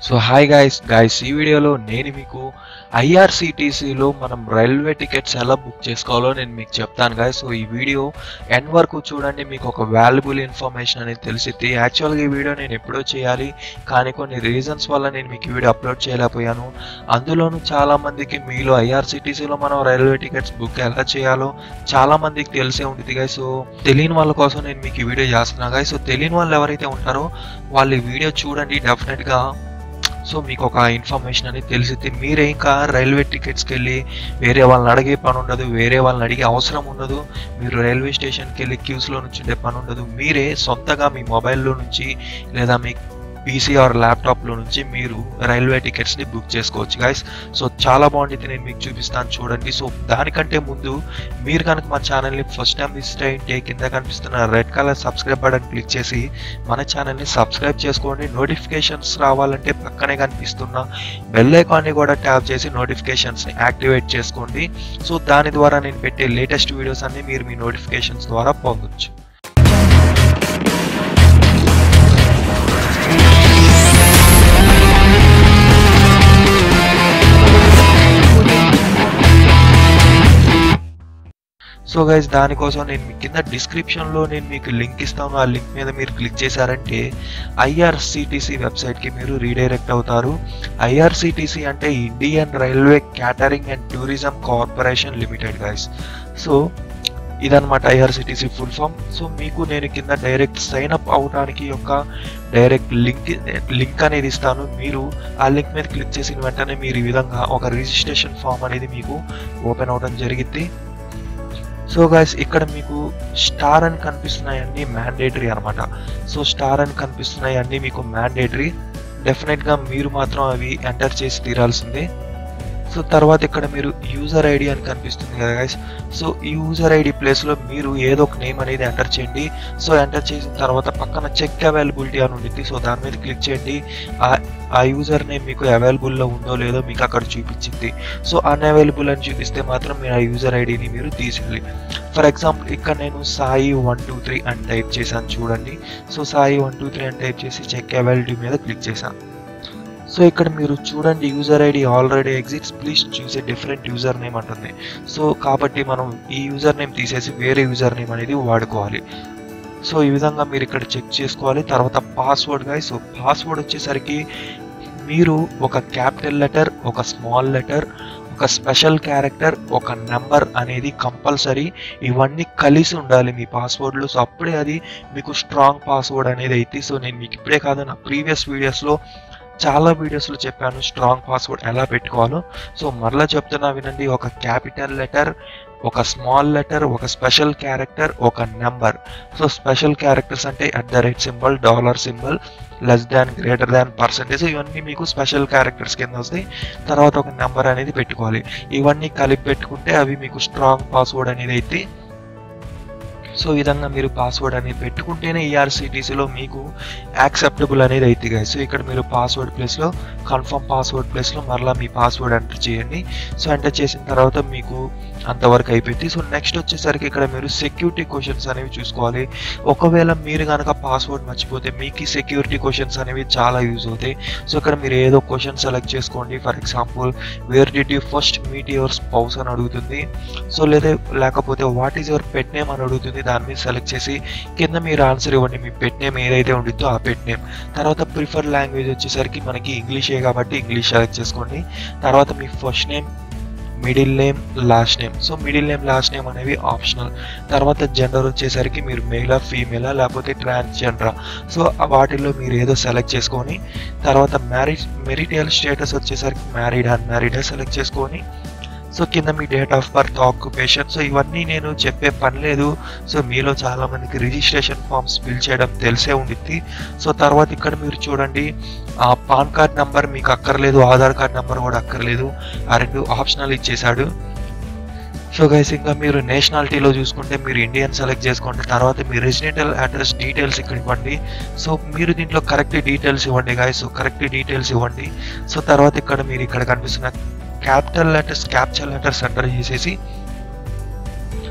so hi guys guys ఈ వీడియోలో నేను మీకు ఐఆర్సిటీసీలో మనం రైల్వే టికెట్స్ ఎలా బుక్ చేసుకోవాలో నేను మీకు చెప్తాను గాయస్ సో ఈ వీడియో ఎండ్ వరకు చూడండి మీకు ఒక వాల్యుబుల్ ఇన్ఫర్మేషన్ అనేది తెలిసిద్ది యాక్చువల్గా ఈ వీడియో నేను ఎప్పుడో చేయాలి కానీ కొన్ని రీజన్స్ వల్ల నేను మీకు ఈ వీడియో అప్లోడ్ చేయలేకపోయాను అందులోనూ చాలా మందికి మీలో ఐఆర్సిటీసీలో మనం రైల్వే టికెట్స్ బుక్ ఎలా చేయాలో చాలా మందికి తెలిసే ఉంటుంది గాయ సో తెలియని వాళ్ళ కోసం నేను మీకు ఈ వీడియో చేస్తున్నా గాయ సో తెలియని వాళ్ళు ఎవరైతే ఉంటారో వాళ్ళు ఈ వీడియో చూడండి డెఫినెట్గా సో మీకు ఒక ఇన్ఫర్మేషన్ అనేది తెలిసింది మీరే ఇంకా రైల్వే టికెట్స్కి వెళ్ళి వేరే వాళ్ళని అడిగే పని ఉండదు వేరే వాళ్ళని అడిగే అవసరం ఉండదు మీరు రైల్వే స్టేషన్కి వెళ్ళి క్యూస్లో నుంచి ఉండే పని ఉండదు మీరే సొంతగా మీ మొబైల్లో నుంచి లేదా మీ పీసీ ఆర్ ల్యాప్టాప్లో నుంచి మీరు రైల్వే టికెట్స్ని బుక్ చేసుకోవచ్చు గాయస్ సో చాలా బాగుంటుంది నేను మీకు చూపిస్తాను చూడండి సో దానికంటే ముందు మీరు కనుక మా ఛానల్ని ఫస్ట్ టైం విజిట్ అయ్యింటే కింద కనిపిస్తున్న red colour subscribe button click చేసి మన ఛానల్ని సబ్స్క్రైబ్ చేసుకోండి నోటిఫికేషన్స్ రావాలంటే పక్కనే కనిపిస్తున్న బెల్ ఐకాన్ని కూడా ట్యాప్ చేసి నోటిఫికేషన్స్ని యాక్టివేట్ చేసుకోండి సో దాని ద్వారా నేను పెట్టే లేటెస్ట్ వీడియోస్ అన్ని మీరు మీ నోటిఫికేషన్స్ ద్వారా పొందొచ్చు సో గైజ్ దానికోసం నేను మీ కింద డిస్క్రిప్షన్లో నేను మీకు లింక్ ఇస్తాను ఆ లింక్ మీద మీరు క్లిక్ చేశారంటే ఐఆర్సిటీసీ వెబ్సైట్కి మీరు రీడైరెక్ట్ అవుతారు ఐఆర్సిటీసీ అంటే Indian railway catering and tourism corporation limited guys so ఇదనమాట ఐఆర్సిటీసీ ఫుల్ ఫామ్ సో మీకు నేను కింద డైరెక్ట్ సైన్ అప్ అవడానికి యొక్క డైరెక్ట్ లింక్ లింక్ అనేది ఇస్తాను మీరు ఆ లింక్ మీద క్లిక్ చేసిన వెంటనే మీరు ఈ విధంగా ఒక రిజిస్ట్రేషన్ ఫామ్ అనేది మీకు ఓపెన్ అవడం జరిగింది సో గైస్ ఇక్కడ మీకు స్టార్ అని కనిపిస్తున్నాయి అన్ని మ్యాండేటరీ అనమాట సో స్టార్ అని కనిపిస్తున్నాయి అన్ని మీకు మ్యాండేటరీ డెఫినెట్గా మీరు మాత్రం అవి ఎంటర్ చేసి తీరాల్సిందే సో తర్వాత ఇక్కడ మీరు యూజర్ ఐడి అని కనిపిస్తుంది కదా గైస్ సో ఈ యూజర్ ఐడి ప్లేస్లో మీరు ఏదో ఒక నేమ్ అనేది ఎంటర్ చేయండి సో ఎంటర్ చేసిన తర్వాత పక్కన చెక్ అవైలబిలిటీ అని ఉంటుంది సో దాని మీద క్లిక్ చేయండి ఆ యూజర్ నేమ్ మీకు అవైలబుల్లో ఉందో లేదో మీకు అక్కడ చూపించింది సో అన్అవైలబుల్ అని చూపిస్తే మాత్రం మీరు ఆ యూజర్ ఐడిని మీరు తీసేయాలి ఫర్ ఎగ్జాంపుల్ ఇక్కడ నేను సాయి వన్ టూ త్రీ అని టైప్ చేశాను చూడండి so Sai one two three అని టైప్ చేసి చెక్ అవైలబిలిటీ మీద క్లిక్ చేశాను సో ఇక్కడ మీరు చూడండి user ID already exists please choose a different user name అంటుంది సో కాబట్టి మనం ఈ యూజర్ నేమ్ తీసేసి వేరే యూజర్ నేమ్ అనేది వాడుకోవాలి సో ఈ విధంగా మీరు ఇక్కడ చెక్ చేసుకోవాలి తర్వాత పాస్వర్డ్ గా సో పాస్వర్డ్ వచ్చేసరికి మీరు ఒక క్యాపిటల్ లెటర్ ఒక స్మాల్ లెటర్ ఒక స్పెషల్ క్యారెక్టర్ ఒక నెంబర్ అనేది కంపల్సరీ ఇవన్నీ కలిసి ఉండాలి మీ పాస్వర్డ్లో సో అప్పుడే అది మీకు స్ట్రాంగ్ పాస్వర్డ్ అనేది అయితే సో నేను మీకు ఇప్పుడే కాదు నా ప్రీవియస్ వీడియోస్లో చాలా వీడియోస్లో చెప్పాను స్ట్రాంగ్ పాస్వర్డ్ ఎలా పెట్టుకోవాలో సో మరలా చెప్తున్నా వినండి ఒక క్యాపిటల్ లెటర్ ఒక స్మాల్ లెటర్ ఒక స్పెషల్ క్యారెక్టర్ ఒక నెంబర్ సో స్పెషల్ క్యారెక్టర్స్ అంటే at the rate symbol dollar symbol less than greater than percentage ఇవన్నీ మీకు స్పెషల్ క్యారెక్టర్స్ కింద వస్తాయి తర్వాత ఒక నెంబర్ అనేది పెట్టుకోవాలి ఇవన్నీ కలిపి పెట్టుకుంటే అవి మీకు స్ట్రాంగ్ పాస్వర్డ్ అనేది అయితే సో ఈ విధంగా మీరు పాస్వర్డ్ అనేది పెట్టుకుంటేనే ఈఆర్సిటీసీలో మీకు యాక్సెప్టబుల్ అనేది అయితే గాయ సో ఇక్కడ మీరు పాస్వర్డ్ ప్లేస్లో కన్ఫర్మ్ పాస్వర్డ్ ప్లేస్లో మరలా మీ పాస్వర్డ్ ఎంటర్ చేయండి సో ఎంటర్ చేసిన తర్వాత మీకు అంతవరకు అయిపోయింది సో నెక్స్ట్ వచ్చేసరికి ఇక్కడ మీరు సెక్యూరిటీ క్వశ్చన్స్ అనేవి చూసుకోవాలి ఒకవేళ మీరు కనుక పాస్వర్డ్ మర్చిపోతే మీకు సెక్యూరిటీ క్వశ్చన్స్ అనేవి చాలా యూజ్ అవుతాయి సో ఇక్కడ మీరు ఏదో క్వశ్చన్ సెలెక్ట్ చేసుకోండి for example where did you first meet your spouse అని అడుగుతుంది సో లేదా లేకపోతే what is your pet name అని అడుగుతుంది దాని మీద సెలెక్ట్ చేసి కింద మీరు ఆన్సర్ ఇవ్వండి మీ పెట్ నేమ్ ఏదైతే ఉండిద్దో ఆ పెట్ నేమ్ తర్వాత ప్రిఫర్ లాంగ్వేజ్ వచ్చేసరికి మనకి ఇంగ్లీషే కాబట్టి ఇంగ్లీష్ సెలెక్ట్ చేసుకోండి తర్వాత మీ first name middle name last name so middle name last name అనేవి ఆప్షనల్ తర్వాత జెండర్ వచ్చేసరికి మీరు మేలా ఫీమేలా లేకపోతే ట్రాన్స్జెండరా సో వాటిల్లో మీరు ఏదో సెలెక్ట్ చేసుకొని తర్వాత మ్యారేజ్ మెరిటల్ స్టేటస్ వచ్చేసరికి మ్యారీడ్ అన్మ్యారీడా సెలెక్ట్ చేసుకొని సో కింద మీ date of birth occupation so ఇవన్నీ నేను చెప్పే పని లేదు సో మీలో చాలా మందికి రిజిస్ట్రేషన్ ఫామ్స్ ఫిల్ చేయడం తెలిసే ఉండిద్ది సో తర్వాత ఇక్కడ మీరు చూడండి ఆ పాన్ కార్డ్ నెంబర్ మీకు అక్కర్లేదు ఆధార్ కార్డ్ నెంబర్ కూడా అక్కర్లేదు ఆ రెండు ఆప్షనల్ ఇచ్చేశాడు సో గైస్ ఇంకా మీరు నేషనాలిటీలో చూసుకుంటే మీరు ఇండియన్ సెలెక్ట్ చేసుకోండి తర్వాత మీ రెసిడెంటల్ అడ్రస్ డీటెయిల్స్ ఇక్కడ ఇవ్వండి సో మీరు దీంట్లో కరెక్ట్ డీటెయిల్స్ ఇవ్వండి గాయస్ సో కరెక్ట్ డీటెయిల్స్ ఇవ్వండి సో తర్వాత ఇక్కడ మీరు ఇక్కడ కనిపిస్తున్న capital letters captcha letters enter చేసేసి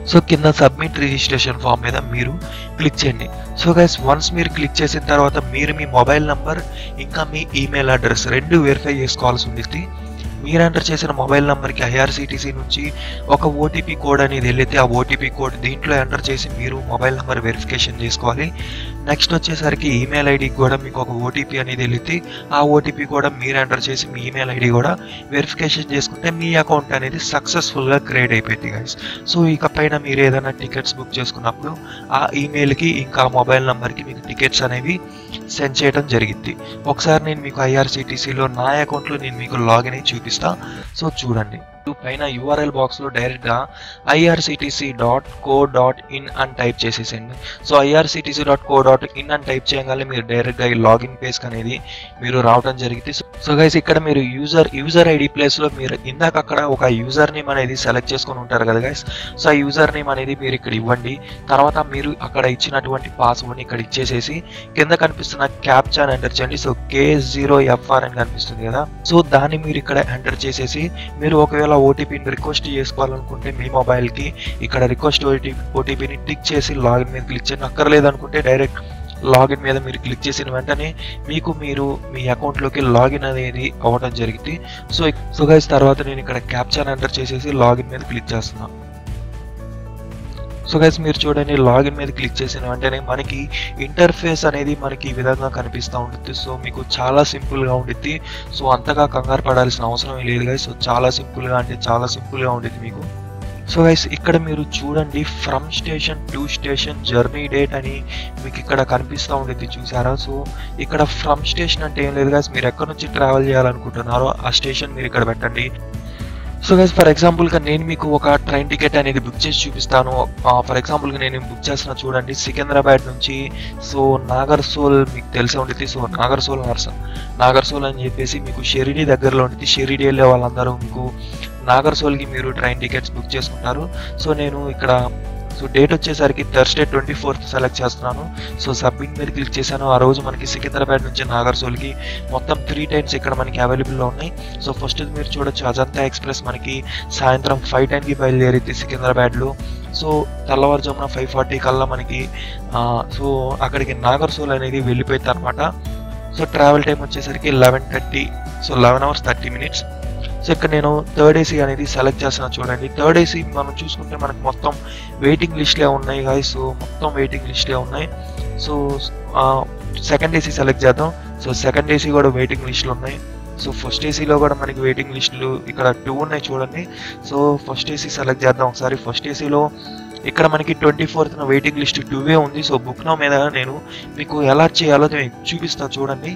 సో కింద సబ్మిట్ రిజిస్ట్రేషన్ ఫామ్ మీద మీరు క్లిక్ చేయండి సో గైస్ వన్స్ మీరు క్లిక్ చేసిన తర్వాత మీరు మీ మొబైల్ నంబర్ ఇంకా మీ ఈమెయిల్ అడ్రస్ రెండు వెరిఫై చేసుకోవాల్సి ఉంటుంది మీరు ఎంటర్ చేసిన మొబైల్ నెంబర్కి ఐఆర్సిటీసీ నుంచి ఒక ఓటీపీ కోడ్ అనేది వెళ్ళితే ఆ ఓటీపీ కోడ్ దీంట్లో ఎంటర్ చేసి మీరు మొబైల్ నెంబర్ వెరిఫికేషన్ చేసుకోవాలి నెక్స్ట్ వచ్చేసరికి ఈమెయిల్ ఐడికి కూడా మీకు ఒక ఓటీపీ అనేది వెళితే ఆ ఓటీపీ కూడా మీరు ఎంటర్ చేసి మీ ఈమెయిల్ ఐడి కూడా వెరిఫికేషన్ చేసుకుంటే మీ అకౌంట్ అనేది సక్సెస్ఫుల్గా క్రియేట్ అయిపోయింది గైస్ సో ఇక పైన మీరు ఏదైనా టికెట్స్ బుక్ చేసుకున్నప్పుడు ఆ ఈమెయిల్కి ఇంకా మొబైల్ నెంబర్కి మీకు టికెట్స్ అనేవి సెండ్ చేయడం జరిగింది ఒకసారి నేను మీకు ఐఆర్సిటీసీలో నా అకౌంట్లో నేను మీకు లాగిన్ అయి చూపిస్తా సో చూడండి పైన యూఆర్ఎల్ బాక్స్లో డైరెక్ట్గా IRCTC dot co dot in అని టైప్ చేసేసండి so IRCTC dot co dot in అని టైప్ చేయగానే మీరు డైరెక్ట్గా ఈ లాగిన్ పేజ్ అనేది మీరు రావడం జరిగింది సో గైస్ ఇక్కడ మీరు యూజర్ యూజర్ ఐడి ప్లేస్లో మీరు ఇందాక అక్కడ ఒక యూజర్ నేమ్ అనేది సెలెక్ట్ చేసుకొని ఉంటారు కదా గైస్ సో ఆ యూజర్ నేమ్ అనేది మీరు ఇక్కడ ఇవ్వండి తర్వాత మీరు అక్కడ ఇచ్చినటువంటి పాస్వర్డ్ని ఇక్కడ ఇచ్చేసేసి కింద కనిపిస్తున్న క్యాప్చా ఎంటర్ చేయండి సో కే జీరో ఎఫ్ఆర్ అని కనిపిస్తుంది కదా సో దాన్ని మీరు ఇక్కడ ఎంటర్ చేసేసి మీరు ఒకవేళ ఓటీపీని రిక్వెస్ట్ చేసుకోవాలనుకుంటే మీ మొబైల్కి ఇక్కడ రిక్వెస్ట్ ఓటీపీ ఓటీపీని టిక్ చేసి లాగిన్ మీద క్లిక్ చేయండి అక్కర్లేదు అనుకుంటే డైరెక్ట్ లాగిన్ మీద మీరు క్లిక్ చేసిన వెంటనే మీకు మీరు మీ అకౌంట్లోకి లాగిన్ అనేది అవ్వడం జరిగింది సో సో గైస్ తర్వాత నేను ఇక్కడ క్యాప్చర్ ఎంటర్ చేసేసి లాగిన్ మీద క్లిక్ చేస్తున్నాను సో గైస్ మీరు చూడండి లాగిన్ మీద క్లిక్ చేసిన వెంటనే మనకి ఇంటర్ఫేస్ అనేది మనకి ఈ విధంగా కనిపిస్తూ ఉంటుంది సో మీకు చాలా సింపుల్గా ఉంటుంది సో అంతగా కంగారు పడాల్సిన అవసరం లేదు గైస్ సో చాలా సింపుల్గా అంటే చాలా సింపుల్గా ఉంటుంది మీకు సో గైస్ ఇక్కడ మీరు చూడండి from station to station journey date అని మీకు ఇక్కడ కనిపిస్తూ ఉండేది చూసారా సో ఇక్కడ ఫ్రమ్ స్టేషన్ అంటే ఏం లేదు గైస్ మీరు ఎక్కడి నుంచి ట్రావెల్ చేయాలనుకుంటున్నారో ఆ స్టేషన్ మీరు ఇక్కడ పెట్టండి సో గైస్ ఫర్ ఎగ్జాంపుల్గా నేను మీకు ఒక ట్రైన్ టికెట్ అనేది బుక్ చేసి చూపిస్తాను ఫర్ ఎగ్జాంపుల్గా నేను బుక్ చేస్తున్నా చూడండి సికింద్రాబాద్ నుంచి సో నాగర్సోల్ మీకు తెలిసే ఉంటుంది సో నాగర్సోల్ నర్స నాగర్సోల్ అని చెప్పేసి మీకు షిరిడి దగ్గరలో ఉంటుంది షిరిడి వెళ్ళే వాళ్ళందరూ మీకు నాగర్సోల్కి మీరు ట్రైన్ టికెట్స్ బుక్ చేసుకుంటారు సో నేను ఇక్కడ సో డేట్ వచ్చేసరికి థర్స్డే ట్వంటీ ఫోర్త్ సెలెక్ట్ చేస్తున్నాను సో సబ్మిట్ మీద క్లిక్ చేశాను ఆ రోజు మనకి సికింద్రాబాద్ నుంచి నాగర్సోల్కి మొత్తం త్రీ టైమ్స్ ఇక్కడ మనకి అవైలబుల్లో ఉన్నాయి సో ఫస్ట్ మీరు చూడొచ్చు అజంతా ఎక్స్ప్రెస్ మనకి సాయంత్రం ఫైవ్ టెన్కి బయలుదేరింది సికింద్రాబాద్లో సో తెల్లవారుజామున ఫైవ్ ఫార్టీ కల్లా మనకి సో అక్కడికి నాగర్సోల్ అనేది వెళ్ళిపోయింది అనమాట సో ట్రావెల్ టైం వచ్చేసరికి eleven thirty so eleven hours thirty minutes so ఇక్కడ నేను థర్డ్ ఏసీ అనేది సెలెక్ట్ చేస్తున్నా చూడండి థర్డ్ ఏసీ మనం చూసుకుంటే మనకు మొత్తం వెయిటింగ్ లిస్ట్లే ఉన్నాయి గాయ సో మొత్తం వెయిటింగ్ లిస్ట్లే ఉన్నాయి సో సెకండ్ ఏసీ సెలెక్ట్ చేద్దాం సో సెకండ్ ఏసీ కూడా వెయిటింగ్ లిస్టులు ఉన్నాయి సో ఫస్ట్ ఏసీలో కూడా మనకి వెయిటింగ్ లిస్టులు ఇక్కడ టూ ఉన్నాయి చూడండి సో ఫస్ట్ ఏసీ సెలెక్ట్ చేద్దాం ఒకసారి ఫస్ట్ ఏసీలో ఇక్కడ మనకి ట్వంటీ ఫోర్త్ వెయిటింగ్ లిస్ట్ టూవే ఉంది సో బుక్ నో మీద నేను మీకు ఎలా చేయాలో నేను చూపిస్తాను చూడండి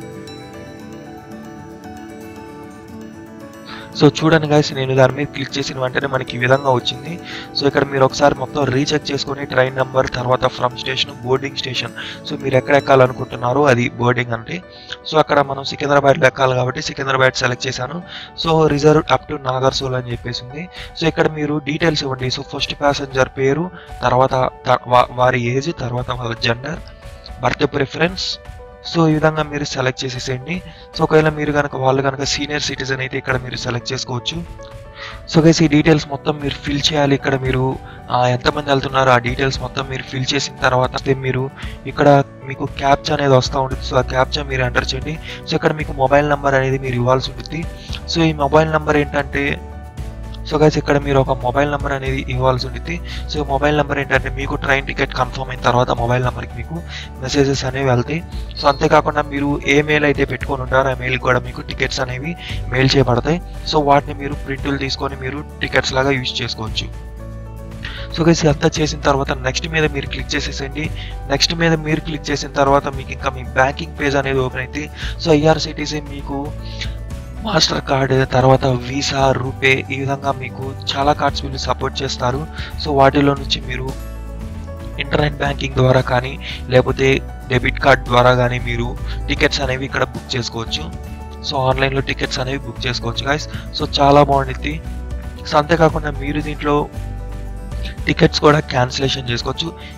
సో చూడండి గాయస్ నేను దాని మీద క్లిక్ చేసిన వెంటనే మనకి ఈ విధంగా వచ్చింది సో ఇక్కడ మీరు ఒకసారి మొత్తం రీచెక్ చేసుకొని ట్రైన్ నెంబర్ తర్వాత from station boarding station so మీరు ఎక్కడ ఎక్కాలనుకుంటున్నారో అది బోర్డింగ్ అంటే సో అక్కడ మనం సికింద్రాబాద్లో ఎక్కాలి కాబట్టి సికింద్రాబాద్ సెలెక్ట్ చేశాను so reserve up to Nagarsol అని చెప్పేసి ఉంది సో ఇక్కడ మీరు డీటెయిల్స్ ఇవ్వండి సో ఫస్ట్ ప్యాసింజర్ పేరు తర్వాత వారి ఏజ్ తర్వాత వాళ్ళ జెండర్ బర్త్ ప్రిఫరెన్స్ సో ఈ విధంగా మీరు సెలెక్ట్ చేసేసేయండి సో ఒకవేళ మీరు కనుక వాళ్ళు కనుక సీనియర్ సిటిజన్ అయితే ఇక్కడ మీరు సెలెక్ట్ చేసుకోవచ్చు సో గైస్ ఈ డీటెయిల్స్ మొత్తం మీరు ఫిల్ చేయాలి ఇక్కడ మీరు ఎంతమంది వెళ్తున్నారో ఆ డీటెయిల్స్ మొత్తం మీరు ఫిల్ చేసిన తర్వాత మీరు ఇక్కడ మీకు క్యాప్చా అనేది వస్తూ ఉంటుంది సో ఆ క్యాప్చా మీరు ఎంటర్ చేయండి సో ఇక్కడ మీకు మొబైల్ నెంబర్ అనేది మీరు ఇవ్వాల్సి ఉంటుంది సో ఈ మొబైల్ నెంబర్ ఏంటంటే సో గైస్ ఇక్కడ మీరు ఒక మొబైల్ నెంబర్ అనేది ఇవ్వాల్సి ఉంటుంది సో మొబైల్ నెంబర్ ఏంటంటే మీకు ట్రైన్ టికెట్ కన్ఫర్మ్ అయిన తర్వాత మొబైల్ నెంబర్కి మీకు మెసేజెస్ అనేవి వెళ్తాయి సో అంతేకాకుండా మీరు ఏ మెయిల్ అయితే పెట్టుకొని ఉంటారో ఆ మెయిల్కి కూడా మీకు టికెట్స్ అనేవి మెయిల్ చేయబడతాయి సో వాటిని మీరు ప్రింట్లు తీసుకొని మీరు టికెట్స్ లాగా యూజ్ చేసుకోవచ్చు సో గైస్ అంతా చేసిన తర్వాత నెక్స్ట్ మీద మీరు క్లిక్ చేసేసండి నెక్స్ట్ మీద మీరు క్లిక్ చేసిన తర్వాత మీకు ఇంకా మీ బ్యాంకింగ్ పేజ్ అనేది ఓపెన్ అయితే సో ఐఆర్సిటీసీ మీకు మాస్టర్ కార్డ్ తర్వాత వీసా రూపే ఈ విధంగా మీకు చాలా కార్డ్స్ వీళ్ళు సపోర్ట్ చేస్తారు సో వాటిలో నుంచి మీరు ఇంటర్నెట్ బ్యాంకింగ్ ద్వారా కానీ లేకపోతే డెబిట్ కార్డ్ ద్వారా కానీ మీరు టికెట్స్ అనేవి ఇక్కడ బుక్ చేసుకోవచ్చు సో ఆన్లైన్లో టికెట్స్ అనేవి బుక్ చేసుకోవచ్చు గాయస్ సో చాలా బాగుంటుంది సో అంతేకాకుండా మీరు దీంట్లో టికెట్స్ కూడా క్యాన్సిలేషన్ చేసుకోవచ్చు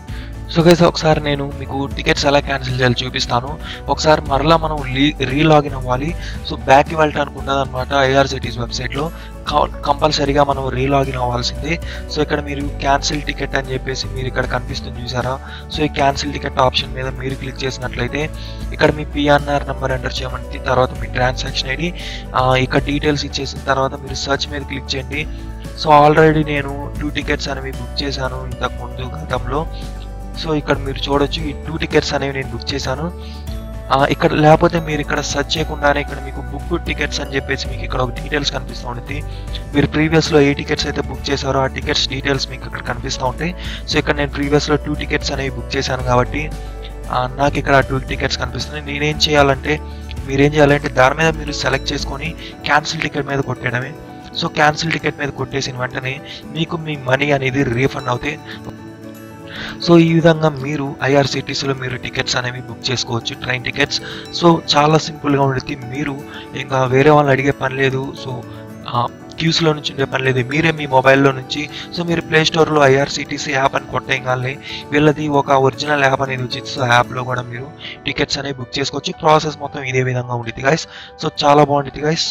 సో గైస్ ఒకసారి నేను మీకు టికెట్స్ ఎలా క్యాన్సిల్ చేయాలి చూపిస్తాను ఒకసారి మరలా మనం రీలాగిన్ అవ్వాలి సో బ్యాక్కి వెళ్ళటానికి ఉంటుంది అనమాట ఐఆర్సిటీస్ వెబ్సైట్లో కంపల్సరీగా మనం రీలాగిన్ అవ్వాల్సిందే సో ఇక్కడ మీరు క్యాన్సిల్ టికెట్ అని చెప్పేసి మీరు ఇక్కడ కనిపిస్తుంది చూసారా సో ఈ క్యాన్సిల్ టికెట్ ఆప్షన్ మీద మీరు క్లిక్ చేసినట్లయితే ఇక్కడ మీ పిఎన్ఆర్ నెంబర్ ఎంటర్ చేయమంటే తర్వాత మీ ట్రాన్సాక్షన్ ఐడి ఇక్కడ డీటెయిల్స్ ఇచ్చేసిన తర్వాత మీరు సర్చ్ మీద క్లిక్ చేయండి సో ఆల్రెడీ నేను టూ టికెట్స్ అనేవి బుక్ చేశాను ఇంతకు ముందు గతంలో సో ఇక్కడ మీరు చూడొచ్చు ఈ టూ టికెట్స్ అనేవి నేను బుక్ చేశాను ఇక్కడ లేకపోతే మీరు ఇక్కడ సెర్చ్ చేయకుండానే ఇక్కడ మీకు బుక్ టికెట్స్ అని చెప్పేసి మీకు ఇక్కడ ఒక డీటెయిల్స్ కనిపిస్తూ ఉంటుంది మీరు ప్రీవియస్లో ఏ టికెట్స్ అయితే బుక్ చేశారో ఆ టికెట్స్ డీటెయిల్స్ మీకు ఇక్కడ కనిపిస్తూ ఉంటాయి సో ఇక్కడ నేను ప్రీవియస్లో టూ టికెట్స్ అనేవి బుక్ చేశాను కాబట్టి నాకు ఇక్కడ టూ టికెట్స్ కనిపిస్తున్నాయి నేనేం చేయాలంటే మీరేం చేయాలంటే దాని మీద మీరు సెలెక్ట్ చేసుకొని క్యాన్సిల్ టికెట్ మీద కొట్టేయడమే సో క్యాన్సిల్ టికెట్ మీద కొట్టేసిన వెంటనే మీకు మీ మనీ అనేది రీఫండ్ అవుతాయి సో ఈ విధంగా మీరు ఐఆర్సిటీసీలో మీరు టికెట్స్ అనేవి బుక్ చేసుకోవచ్చు ట్రైన్ టికెట్స్ సో చాలా సింపుల్గా ఉంటుంది మీరు ఇంకా వేరే వాళ్ళని అడిగే పని లేదు సో క్యూస్లో నుంచి ఉండే పని లేదు మీరే మీ మొబైల్లో నుంచి సో మీరు ప్లే స్టోర్లో ఐఆర్సిటీసీ యాప్ అని కొట్టేయగానే వీళ్ళది ఒక ఒరిజినల్ యాప్ అనేది వచ్చింది సో యాప్లో కూడా మీరు టికెట్స్ అనేవి బుక్ చేసుకోవచ్చు ప్రాసెస్ మొత్తం ఇదే విధంగా ఉంటుంది గైస్ సో చాలా బాగుంటుంది గైస్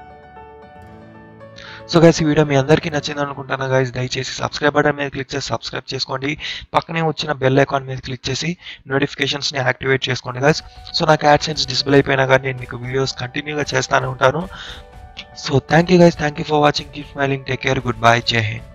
సో గైస్ ఈ వీడియో మీ అందరికీ నచ్చింది అనుకుంటాను గైస్ దయచేసి సబ్స్క్రైబ్ బటన్ మీద క్లిక్ చేసి సబ్స్క్రైబ్ చేసుకోండి పక్కనే వచ్చిన బెల్ ఐకాన్ మీద క్లిక్ చేసి నోటిఫికేషన్స్ని యాక్టివేట్ చేసుకోండి గైస్ సో నాకు యాడ్సెన్స్ డిస్ప్లే అయిపోయినా కానీ నేను మీకు వీడియోస్ కంటిన్యూగా చేస్తూనే ఉంటాను so thank you guys thank you for watching keep smiling take care good bye జై హింద్